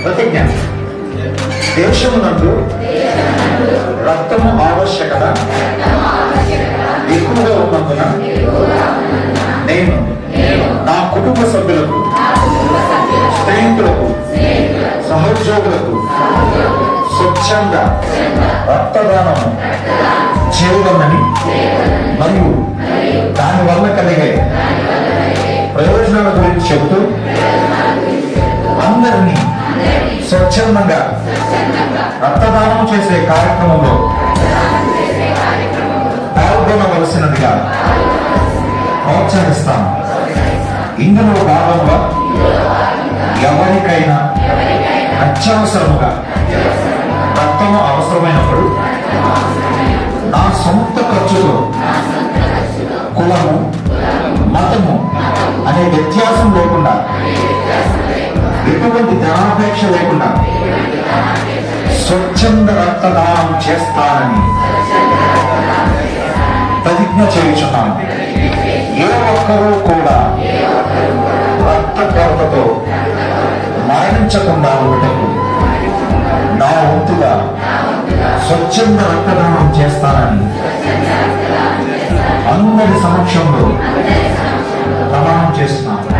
ప్రతిజ్ఞ దేశమునందు రక్తము ఆవశ్యకత ఎక్కువగా ఉన్నందున నేను నా కుటుంబ సభ్యులకు స్నేహితులకు సహోద్యోగులకు స్వచ్ఛంద రక్తదానము చేయగలనని మరియు దాని వల్ల కలిగే ప్రయోజనాల గురించి చెబుతూ అందరినీ స్వచ్ఛందంగా రక్తదానం చేసే కార్యక్రమంలో పాల్గొనవలసినదిగా ప్రోత్సహిస్తాను ఇందులో భాగంగా ఎవరికైనా అత్యవసరముగా రక్తము అవసరమైనప్పుడు నా సొంత ఖర్చుతో కులము మతము అనే వ్యత్యాసం లేకుండా ఎటువంటి ధనాపేక్ష లేకుండా స్వచ్ఛంద రక్తదానం చేస్తానని ప్రతిజ్ఞ చేయుచున్నాను ఏ ఒక్కరూ కూడా రక్త కొరతతో మరణించకుండా ఉండటకు నా వంతుగా స్వచ్ఛంద రక్తదానం చేస్తానని అందరి సమక్షంలో ప్రమాణం చేస్తున్నాను